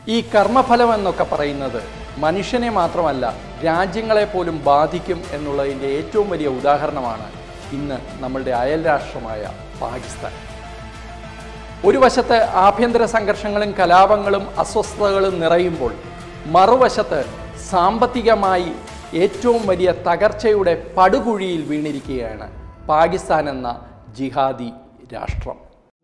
ഈ കർമ്മഫലം എന്നൊക്കെ പറയുന്നത് മനുഷ്യനെ മാത്രമല്ല രാജ്യങ്ങളെ പോലും ബാധിക്കും എന്നുള്ളതിൻ്റെ ഏറ്റവും വലിയ ഉദാഹരണമാണ് ഇന്ന് നമ്മളുടെ അയൽ രാഷ്ട്രമായ പാകിസ്ഥാൻ ഒരു വശത്ത് ആഭ്യന്തര സംഘർഷങ്ങളും കലാപങ്ങളും അസ്വസ്ഥതകളും നിറയുമ്പോൾ മറുവശത്ത് സാമ്പത്തികമായി ഏറ്റവും വലിയ തകർച്ചയുടെ പടുകുഴിയിൽ വീണിരിക്കുകയാണ് പാകിസ്ഥാൻ എന്ന ജിഹാദി രാഷ്ട്രം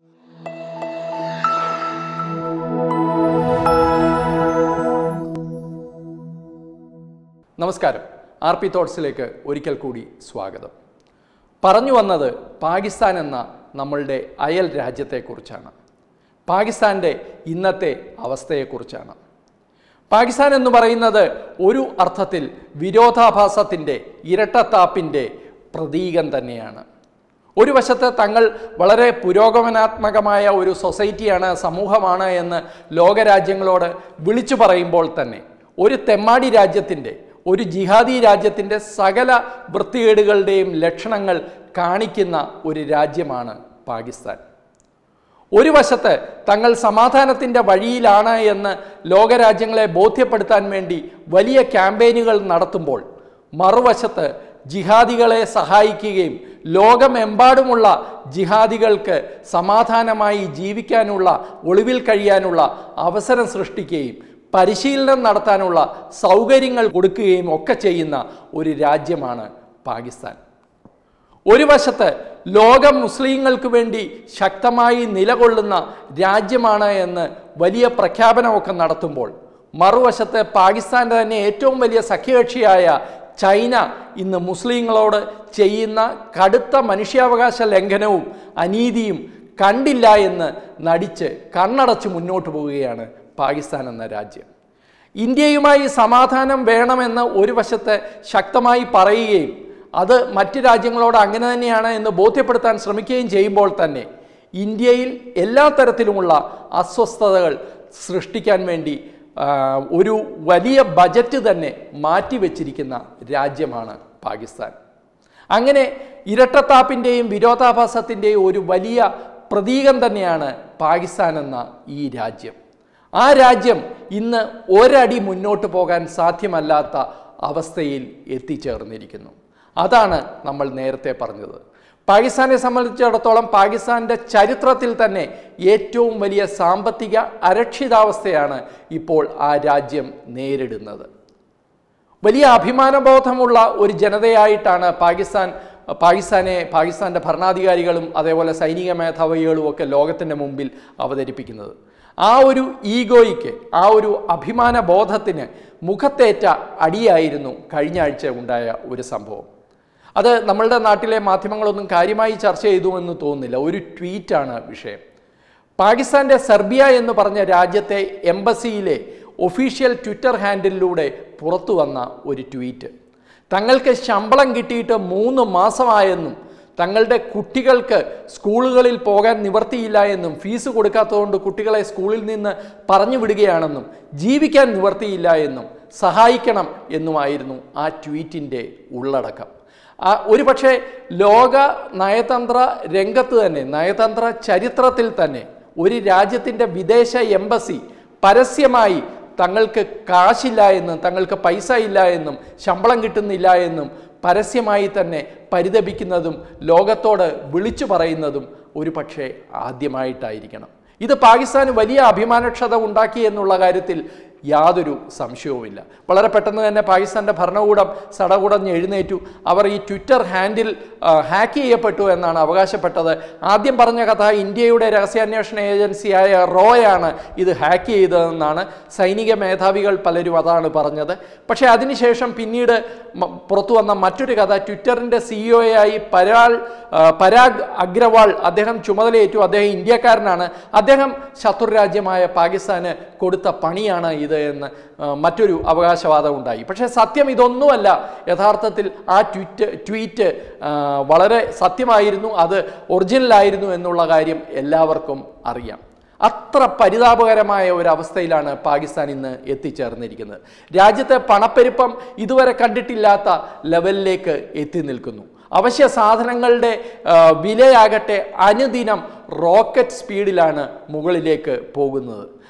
നമസ്കാരം ആർ പി തോട്ട്സിലേക്ക് ഒരിക്കൽ കൂടി സ്വാഗതം പറഞ്ഞു വന്നത് പാകിസ്ഥാൻ എന്ന നമ്മളുടെ അയൽ രാജ്യത്തെക്കുറിച്ചാണ് പാകിസ്ഥാൻ്റെ ഇന്നത്തെ അവസ്ഥയെക്കുറിച്ചാണ് പാകിസ്ഥാൻ എന്ന് പറയുന്നത് ഒരു അർത്ഥത്തിൽ വിരോധാഭാസത്തിൻ്റെ ഇരട്ടത്താപ്പിൻ്റെ പ്രതീകം തന്നെയാണ് ഒരു വശത്ത് തങ്ങൾ വളരെ പുരോഗമനാത്മകമായ ഒരു സൊസൈറ്റിയാണ് സമൂഹമാണ് എന്ന് ലോകരാജ്യങ്ങളോട് വിളിച്ചു പറയുമ്പോൾ തന്നെ ഒരു തെമ്മാടി രാജ്യത്തിൻ്റെ ഒരു ജിഹാദി രാജ്യത്തിൻ്റെ സകല വൃത്തികേടുകളുടെയും ലക്ഷണങ്ങൾ കാണിക്കുന്ന ഒരു രാജ്യമാണ് പാകിസ്ഥാൻ ഒരു വശത്ത് തങ്ങൾ സമാധാനത്തിൻ്റെ വഴിയിലാണ് എന്ന് ലോകരാജ്യങ്ങളെ ബോധ്യപ്പെടുത്താൻ വേണ്ടി വലിയ ക്യാമ്പയിനുകൾ നടത്തുമ്പോൾ മറുവശത്ത് ജിഹാദികളെ സഹായിക്കുകയും ലോകമെമ്പാടുമുള്ള ജിഹാദികൾക്ക് സമാധാനമായി ജീവിക്കാനുള്ള ഒളിവിൽ കഴിയാനുള്ള അവസരം സൃഷ്ടിക്കുകയും പരിശീലനം നടത്താനുള്ള സൗകര്യങ്ങൾ കൊടുക്കുകയും ഒക്കെ ചെയ്യുന്ന ഒരു രാജ്യമാണ് പാകിസ്ഥാൻ ഒരു വശത്ത് ലോക മുസ്ലിങ്ങൾക്ക് വേണ്ടി ശക്തമായി നിലകൊള്ളുന്ന രാജ്യമാണ് എന്ന് വലിയ പ്രഖ്യാപനമൊക്കെ നടത്തുമ്പോൾ മറുവശത്ത് പാകിസ്ഥാൻ്റെ തന്നെ ഏറ്റവും വലിയ സഖ്യകക്ഷിയായ ചൈന ഇന്ന് മുസ്ലിങ്ങളോട് ചെയ്യുന്ന കടുത്ത മനുഷ്യാവകാശ ലംഘനവും അനീതിയും കണ്ടില്ല എന്ന് നടിച്ച് കണ്ണടച്ച് മുന്നോട്ട് പോവുകയാണ് പാകിസ്ഥാൻ എന്ന രാജ്യം ഇന്ത്യയുമായി സമാധാനം വേണമെന്ന് ഒരു വശത്ത് ശക്തമായി പറയുകയും അത് മറ്റ് രാജ്യങ്ങളോട് അങ്ങനെ തന്നെയാണ് എന്ന് ബോധ്യപ്പെടുത്താൻ ശ്രമിക്കുകയും ചെയ്യുമ്പോൾ തന്നെ ഇന്ത്യയിൽ എല്ലാ തരത്തിലുമുള്ള അസ്വസ്ഥതകൾ സൃഷ്ടിക്കാൻ വേണ്ടി ആ, ഒരു വലിയ ബജറ്റ് തന്നെ മാറ്റിവെച്ചിരിക്കുന്ന രാജ്യമാണ് പാകിസ്ഥാൻ അങ്ങനെ ഇരട്ടത്താപ്പിൻ്റെയും വിരോധാഭാസത്തിൻ്റെയും ഒരു വലിയ പ്രതീകം തന്നെയാണ് പാകിസ്ഥാൻ എന്ന ഈ രാജ്യം ആ രാജ്യം ഇന്ന് ഒരടി മുന്നോട്ട് പോകാൻ സാധ്യമല്ലാത്ത അവസ്ഥയിൽ എത്തിച്ചേർന്നിരിക്കുന്നു അതാണ് നമ്മൾ നേരത്തെ പറഞ്ഞത് പാകിസ്ഥാനെ സംബന്ധിച്ചിടത്തോളം പാകിസ്ഥാൻ്റെ ചരിത്രത്തിൽ തന്നെ ഏറ്റവും വലിയ സാമ്പത്തിക അരക്ഷിതാവസ്ഥയാണ് ഇപ്പോൾ ആ രാജ്യം നേരിടുന്നത് വലിയ അഭിമാനബോധമുള്ള ഒരു ജനതയായിട്ടാണ് പാകിസ്ഥാൻ പാകിസ്ഥാനെ പാകിസ്ഥാൻ്റെ ഭരണാധികാരികളും അതേപോലെ സൈനിക മേധാവികളും ഒക്കെ ലോകത്തിൻ്റെ മുമ്പിൽ അവതരിപ്പിക്കുന്നത് ആ ഒരു ഈഗോയ്ക്ക് ആ ഒരു അഭിമാന ബോധത്തിന് മുഖത്തേറ്റ അടിയായിരുന്നു കഴിഞ്ഞ ആഴ്ച ഉണ്ടായ ഒരു സംഭവം അത് നമ്മളുടെ നാട്ടിലെ മാധ്യമങ്ങളൊന്നും കാര്യമായി ചർച്ച ചെയ്തു എന്ന് തോന്നുന്നില്ല ഒരു ട്വീറ്റാണ് വിഷയം പാകിസ്ഥാന്റെ സെർബിയ എന്ന് പറഞ്ഞ രാജ്യത്തെ എംബസിയിലെ ഒഫീഷ്യൽ ട്വിറ്റർ ഹാൻഡിലൂടെ പുറത്തു വന്ന ഒരു ട്വീറ്റ് തങ്ങൾക്ക് ശമ്പളം കിട്ടിയിട്ട് മൂന്ന് മാസമായെന്നും തങ്ങളുടെ കുട്ടികൾക്ക് സ്കൂളുകളിൽ പോകാൻ നിവർത്തിയില്ല എന്നും ഫീസ് കൊടുക്കാത്തതുകൊണ്ട് കുട്ടികളെ സ്കൂളിൽ നിന്ന് പറഞ്ഞു വിടുകയാണെന്നും ജീവിക്കാൻ നിവർത്തിയില്ല എന്നും സഹായിക്കണം എന്നുമായിരുന്നു ആ ട്വീറ്റിൻ്റെ ഉള്ളടക്കം ആ ഒരു പക്ഷേ ലോക നയതന്ത്ര രംഗത്ത് തന്നെ നയതന്ത്ര ചരിത്രത്തിൽ തന്നെ ഒരു രാജ്യത്തിൻ്റെ വിദേശ എംബസി പരസ്യമായി തങ്ങൾക്ക് കാശില്ല എന്നും തങ്ങൾക്ക് പൈസ ഇല്ല എന്നും ശമ്പളം കിട്ടുന്നില്ല എന്നും പരസ്യമായി തന്നെ പരിതപിക്കുന്നതും ലോകത്തോട് വിളിച്ചു പറയുന്നതും ഒരു പക്ഷേ ആദ്യമായിട്ടായിരിക്കണം ഇത് പാകിസ്ഥാന് വലിയ അഭിമാനക്ഷത ഉണ്ടാക്കി എന്നുള്ള കാര്യത്തിൽ യാതൊരു സംശയവുമില്ല വളരെ പെട്ടെന്ന് തന്നെ പാകിസ്ഥാൻ്റെ ഭരണകൂടം സടകുടഞ്ഞ് എഴുന്നേറ്റു അവർ ഈ ട്വിറ്റർ ഹാൻഡിൽ ആ, ഹാക്ക് ചെയ്യപ്പെട്ടു എന്നാണ് അവകാശപ്പെട്ടത് ആദ്യം പറഞ്ഞ കഥ ഇന്ത്യയുടെ രഹസ്യാന്വേഷണ ഏജൻസിയായ റോയാണ് ഇത് ഹാക്ക് ചെയ്തതെന്നാണ് സൈനിക മേധാവികൾ പലരും അതാണ് പറഞ്ഞത് പക്ഷേ അതിനുശേഷം പിന്നീട് മ- പുറത്തു വന്ന മറ്റൊരു കഥ ട്വിറ്ററിൻ്റെ സിഇഒയായി പരാൾ ആ, പരാഗ് അഗ്രവാൾ അദ്ദേഹം ചുമതലയേറ്റു അദ്ദേഹം ഇന്ത്യക്കാരനാണ് അദ്ദേഹം ശത്രുരാജ്യമായ പാകിസ്ഥാന് കൊടുത്ത പണിയാണ് ഇത് എന്ന് ആ, മറ്റൊരു അവകാശവാദം ഉണ്ടായി പക്ഷേ സത്യം ഇതൊന്നുമല്ല യഥാർത്ഥത്തിൽ ആ ട്വിറ്റ് ട്വീറ്റ് ആ, വളരെ സത്യമായിരുന്നു അത് ഒറിജിനലായിരുന്നു എന്നുള്ള കാര്യം എല്ലാവർക്കും അറിയാം അത്ര പരിതാപകരമായ ഒരു അവസ്ഥയിലാണ് പാകിസ്ഥാൻ ഇന്ന് എത്തിച്ചേർന്നിരിക്കുന്നത് രാജ്യത്തെ പണപ്പെരുപ്പം ഇതുവരെ കണ്ടിട്ടില്ലാത്ത ലെവലിലേക്ക് എത്തി നിൽക്കുന്നു അവശ്യ സാധനങ്ങളുടെ ആ, വിലയാകട്ടെ അനുദിനം റോക്കറ്റ് സ്പീഡിലാണ് മുകളിലേക്ക് പോകുന്നത്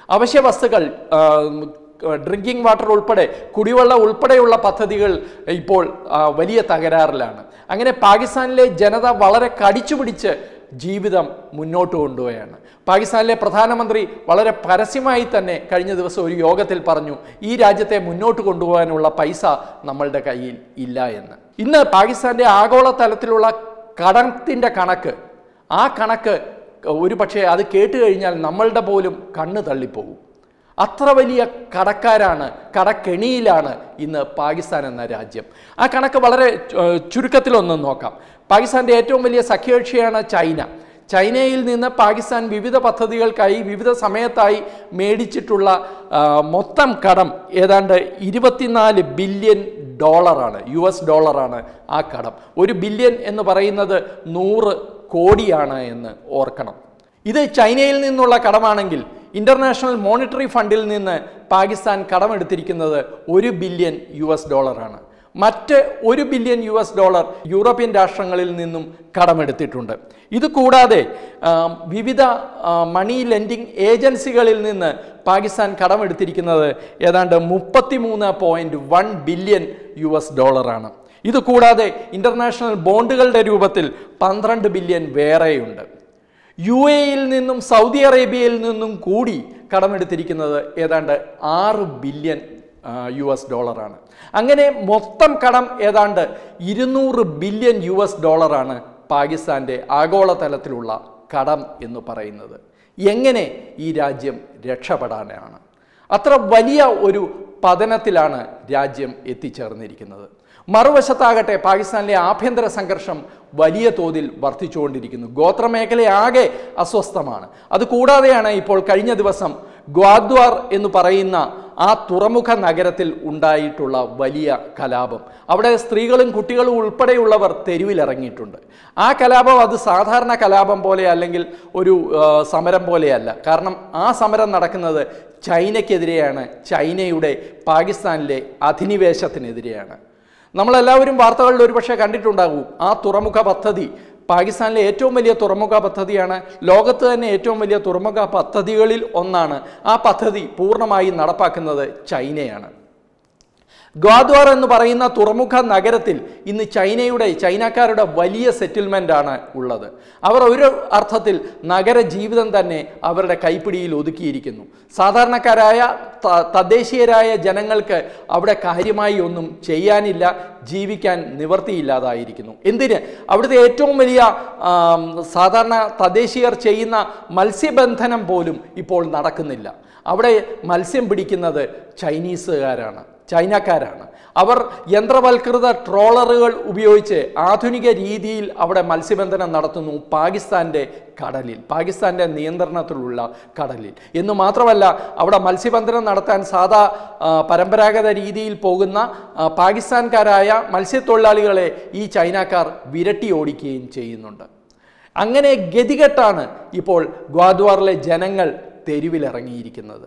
അവശ്യ വസ്തുക്കൾ ആ, ഡ്രിങ്കിങ് വാട്ടർ ഉൾപ്പെടെ കുടിവെള്ളം ഉൾപ്പെടെയുള്ള പദ്ധതികൾ ഇപ്പോൾ ആ, വലിയ തകരാറിലാണ് അങ്ങനെ പാകിസ്ഥാനിലെ ജനത വളരെ കടിച്ചുപിടിച്ച് ജീവിതം മുന്നോട്ട് കൊണ്ടുപോവുകയാണ് പാകിസ്ഥാനിലെ പ്രധാനമന്ത്രി വളരെ പരസ്യമായി തന്നെ കഴിഞ്ഞ ദിവസം ഒരു യോഗത്തിൽ പറഞ്ഞു ഈ രാജ്യത്തെ മുന്നോട്ട് കൊണ്ടുപോകാനുള്ള പൈസ നമ്മളുടെ കയ്യിൽ ഇല്ല എന്ന് ഇന്ന് പാകിസ്ഥാന്റെ ആഗോള തലത്തിലുള്ള കടത്തിൻ്റെ കണക്ക് ആ കണക്ക് ഒരു പക്ഷേ അത് കേട്ട് കഴിഞ്ഞാൽ നമ്മളുടെ പോലും കണ്ണ് തള്ളിപ്പോകും അത്ര വലിയ കടക്കാരാണ് കടക്കെണിയിലാണ് ഇന്ന് പാകിസ്ഥാൻ എന്ന രാജ്യം ആ കണക്ക് വളരെ ഏർ, ചുരുക്കത്തിലൊന്ന് നോക്കാം പാകിസ്ഥാന്റെ ഏറ്റവും വലിയ സഖ്യകക്ഷിയാണ് ചൈന ചൈനയിൽ നിന്ന് പാകിസ്ഥാൻ വിവിധ പദ്ധതികൾക്കായി വിവിധ സമയത്തായി മേടിച്ചിട്ടുള്ള ആ, മൊത്തം കടം ഏതാണ്ട് ഇരുപത്തിനാല് ബില്യൺ ഡോളറാണ് യു എസ് ഡോളറാണ് ആ കടം ഒരു ബില്യൺ എന്ന് പറയുന്നത് നൂറ് കോടിയാണ് എന്ന് ഓർക്കണം ഇത് ചൈനയിൽ നിന്നുള്ള കടമാണെങ്കിൽ ഇന്റർനാഷണൽ മോണിറ്ററി ഫണ്ടിൽ നിന്ന് പാകിസ്ഥാൻ കടമെടുത്തിരിക്കുന്നത് ഒരു ബില്യൺ യു എസ് ഡോളറാണ് മറ്റ് ഒരു billion U S dollar European രാഷ്ട്രങ്ങളിൽ നിന്നും കടമെടുത്തിട്ടുണ്ട് ഇത് കൂടാതെ ആ, വിവിധ ആ, മണി ലെൻഡിംഗ് ഏജൻസികളിൽ നിന്ന് പാകിസ്ഥാൻ കടമെടുത്തിരിക്കുന്നത് ഏതാണ്ട് മുപ്പത്തിമൂന്ന് point one billion U S ഡോളറാണ് ഇത് കൂടാതെ ഇന്റർനാഷണൽ ബോണ്ടുകളുടെ രൂപത്തിൽ പന്ത്രണ്ട് ബില്യൺ വേറെയുണ്ട് യു എയിൽ നിന്നും സൗദി അറേബ്യയിൽ നിന്നും കൂടി കടമെടുത്തിരിക്കുന്നത് ഏതാണ്ട് ആറ് ബില്യൺ യു എസ് ഡോളറാണ് അങ്ങനെ മൊത്തം കടം ഏതാണ്ട് ഇരുന്നൂറ് ബില്യൺ യു എസ് ഡോളറാണ് പാകിസ്ഥാൻ്റെ ആഗോളതലത്തിലുള്ള കടം എന്ന് പറയുന്നത് എങ്ങനെ ഈ രാജ്യം രക്ഷപ്പെടാനാണ് അത്ര വലിയ ഒരു പതനത്തിലാണ് രാജ്യം എത്തിച്ചേർന്നിരിക്കുന്നത് മറുവശത്താകട്ടെ പാകിസ്ഥാനിലെ ആഭ്യന്തര സംഘർഷം വലിയ തോതിൽ വർദ്ധിച്ചുകൊണ്ടിരിക്കുന്നു ഗോത്രമേഖലയാകെ അസ്വസ്ഥമാണ് അതുകൂടാതെയാണ് ഇപ്പോൾ കഴിഞ്ഞ ദിവസം ഗ്വാദ്വാർ എന്ന് പറയുന്ന ആ തുറമുഖ നഗരത്തിൽ ഉണ്ടായിട്ടുള്ള വലിയ കലാപം അവിടെ സ്ത്രീകളും കുട്ടികളും ഉൾപ്പെടെയുള്ളവർ തെരുവിലിറങ്ങിയിട്ടുണ്ട് ആ കലാപം അത് സാധാരണ കലാപം പോലെ അല്ലെങ്കിൽ ഒരു ആ, സമരം പോലെയല്ല കാരണം ആ സമരം നടക്കുന്നത് ചൈനയ്ക്കെതിരെയാണ് ചൈനയുടെ പാകിസ്ഥാനിലെ അധിനിവേശത്തിനെതിരെയാണ് നമ്മളെല്ലാവരും വാർത്തകളിൽ ഒരുപക്ഷെ കണ്ടിട്ടുണ്ടാകും ആ തുറമുഖ പദ്ധതി പാകിസ്ഥാനിലെ ഏറ്റവും വലിയ തുറമുഖ പദ്ധതിയാണ് ലോകത്ത് തന്നെ ഏറ്റവും വലിയ തുറമുഖ പദ്ധതികളിൽ ഒന്നാണ് ആ പദ്ധതി പൂർണ്ണമായി നടപ്പാക്കുന്നത് ചൈനയാണ് ഗ്വാദ്വാർ എന്ന് പറയുന്ന തുറമുഖ നഗരത്തിൽ ഇന്ന് ചൈനയുടെ ചൈനക്കാരുടെ വലിയ സെറ്റിൽമെൻ്റ് ആണ് ഉള്ളത് അവർ ഒരു അർത്ഥത്തിൽ നഗര ജീവിതം തന്നെ അവരുടെ കൈപ്പിടിയിൽ ഒതുക്കിയിരിക്കുന്നു സാധാരണക്കാരായ ത- തദ്ദേശീയരായ ജനങ്ങൾക്ക് അവിടെ കാര്യമായി ഒന്നും ചെയ്യാനില്ല ജീവിക്കാൻ നിവർത്തിയില്ലാതായിരിക്കുന്നു എന്തിന് അവിടുത്തെ ഏറ്റവും വലിയ ആം, സാധാരണ തദ്ദേശീയർ ചെയ്യുന്ന മത്സ്യബന്ധനം പോലും ഇപ്പോൾ നടക്കുന്നില്ല അവിടെ മത്സ്യം പിടിക്കുന്നത് ചൈനീസുകാരാണ് ചൈനക്കാരാണ് അവർ യന്ത്രവൽകൃത ട്രോളറുകൾ ഉപയോഗിച്ച് ആധുനിക രീതിയിൽ അവിടെ മത്സ്യബന്ധനം നടത്തുന്നു പാകിസ്ഥാൻ്റെ കടലിൽ പാകിസ്ഥാൻ്റെ നിയന്ത്രണത്തിലുള്ള കടലിൽ എന്ന് മാത്രമല്ല അവിടെ മത്സ്യബന്ധനം നടത്താൻ സാധാ ആ, പരമ്പരാഗത രീതിയിൽ പോകുന്ന ആ, പാകിസ്ഥാൻകാരായ മത്സ്യത്തൊഴിലാളികളെ ഈ ചൈനക്കാർ വിരട്ടി ഓടിക്കുകയും ചെയ്യുന്നുണ്ട് അങ്ങനെ ഗതികെട്ടാണ് ഇപ്പോൾ ഗ്വാദ്വാറിലെ ജനങ്ങൾ തെരുവിലിറങ്ങിയിരിക്കുന്നത്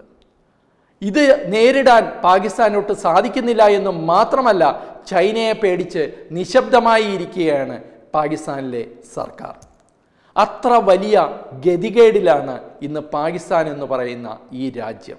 ഇത് നേരിടാൻ പാകിസ്ഥാനൊട്ട് സാധിക്കുന്നില്ല എന്ന് മാത്രമല്ല ചൈനയെ പേടിച്ച് നിശബ്ദമായി ഇരിക്കുകയാണ് പാകിസ്ഥാനിലെ സർക്കാർ അത്ര വലിയ ഗതികേടിലാണ് ഇന്ന് പാകിസ്ഥാൻ എന്ന് പറയുന്ന ഈ രാജ്യം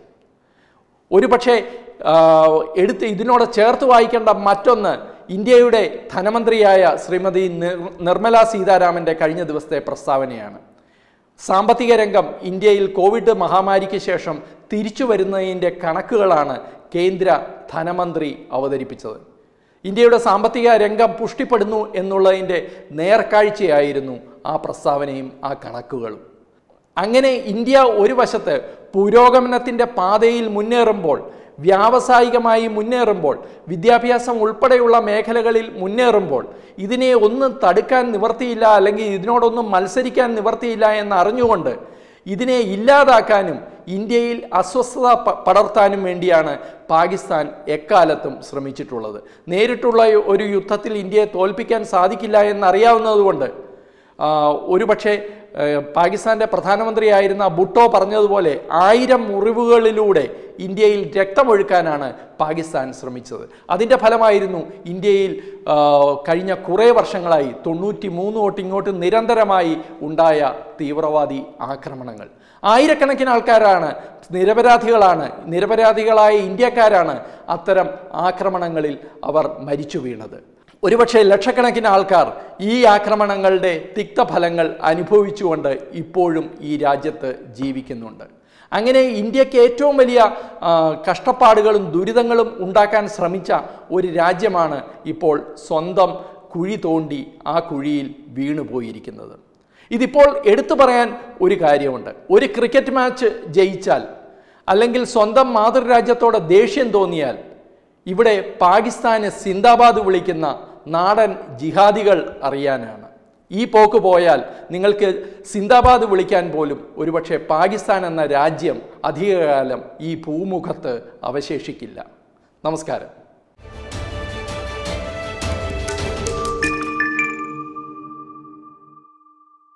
ഒരുപക്ഷെ ആ, എടുത്ത് ഇതിനോട് ചേർത്ത് വായിക്കേണ്ട മറ്റൊന്ന് ഇന്ത്യയുടെ ധനമന്ത്രിയായ ശ്രീമതി നിർ- നിർമ്മല സീതാരാമൻ്റെ കഴിഞ്ഞ ദിവസത്തെ പ്രസ്താവനയാണ് സാമ്പത്തിക രംഗം ഇന്ത്യയിൽ കോവിഡ് മഹാമാരിക്ക് ശേഷം തിരിച്ചു വരുന്നതിൻ്റെ കണക്കുകളാണ് കേന്ദ്ര ധനമന്ത്രി അവതരിപ്പിച്ചത് ഇന്ത്യയുടെ സാമ്പത്തിക രംഗം പുഷ്ടിപ്പെടുന്നു എന്നുള്ളതിൻ്റെ നേർക്കാഴ്ചയായിരുന്നു ആ പ്രസ്താവനയും ആ കണക്കുകളും അങ്ങനെ ഇന്ത്യ ഒരു വശത്ത് പുരോഗമനത്തിൻ്റെ പാതയിൽ മുന്നേറുമ്പോൾ വ്യാവസായികമായി മുന്നേറുമ്പോൾ വിദ്യാഭ്യാസം ഉൾപ്പെടെയുള്ള മേഖലകളിൽ മുന്നേറുമ്പോൾ ഇതിനെ ഒന്നും തടുക്കാൻ നിവർത്തിയില്ല അല്ലെങ്കിൽ ഇതിനോടൊന്നും മത്സരിക്കാൻ നിവർത്തിയില്ല എന്ന് അറിഞ്ഞുകൊണ്ട് ഇതിനെ ഇല്ലാതാക്കാനും ഇന്ത്യയിൽ അസ്വസ്ഥത പ- പടർത്താനും വേണ്ടിയാണ് പാകിസ്ഥാൻ എക്കാലത്തും ശ്രമിച്ചിട്ടുള്ളത് നേരിട്ടുള്ള ഒരു യുദ്ധത്തിൽ ഇന്ത്യയെ തോൽപ്പിക്കാൻ സാധിക്കില്ല എന്നറിയാവുന്നതുകൊണ്ട് ആ, ഒരുപക്ഷെ ഏഹ്, പാകിസ്ഥാന്റെ പ്രധാനമന്ത്രിയായിരുന്ന ഭുട്ടോ പറഞ്ഞതുപോലെ ആയിരം മുറിവുകളിലൂടെ ഇന്ത്യയിൽ രക്തമൊഴുക്കാനാണ് പാകിസ്ഥാൻ ശ്രമിച്ചത് അതിൻ്റെ ഫലമായിരുന്നു ഇന്ത്യയിൽ ആ, കഴിഞ്ഞ കുറേ വർഷങ്ങളായി തൊണ്ണൂറ്റി മൂന്ന് തൊട്ട് ഇങ്ങോട്ട് നിരന്തരമായി ഉണ്ടായ തീവ്രവാദി ആക്രമണങ്ങൾ ആയിരക്കണക്കിന് ആൾക്കാരാണ് നിരപരാധികളാണ് നിരപരാധികളായ ഇന്ത്യക്കാരാണ് അത്തരം ആക്രമണങ്ങളിൽ അവർ മരിച്ചു വീണത് ഒരുപക്ഷെ ലക്ഷക്കണക്കിന് ആൾക്കാർ ഈ ആക്രമണങ്ങളുടെ തിക്തഫലങ്ങൾ അനുഭവിച്ചുകൊണ്ട് ഇപ്പോഴും ഈ രാജ്യത്ത് ജീവിക്കുന്നുണ്ട് അങ്ങനെ ഇന്ത്യക്ക് ഏറ്റവും വലിയ ആ, കഷ്ടപ്പാടുകളും ദുരിതങ്ങളും ഉണ്ടാക്കാൻ ശ്രമിച്ച ഒരു രാജ്യമാണ് ഇപ്പോൾ സ്വന്തം കുഴി തോണ്ടി ആ കുഴിയിൽ വീണുപോയിരിക്കുന്നത് ഇതിപ്പോൾ എടുത്തു പറയാൻ ഒരു കാര്യമുണ്ട് ഒരു ക്രിക്കറ്റ് മാച്ച് ജയിച്ചാൽ അല്ലെങ്കിൽ സ്വന്തം മാതൃരാജ്യത്തോട് ദേഷ്യം തോന്നിയാൽ ഇവിടെ പാകിസ്ഥാന് സിന്ദാബാദ് വിളിക്കുന്ന നാടൻ ജിഹാദികൾ അറിയാനാണ് ഈ പോക്ക് പോയാൽ നിങ്ങൾക്ക് സിന്ദാബാദ് വിളിക്കാൻ പോലും ഒരുപക്ഷെ പാകിസ്ഥാൻ എന്ന രാജ്യം അധികകാലം ഈ ഭൂമുഖത്ത് അവശേഷിക്കില്ല നമസ്കാരം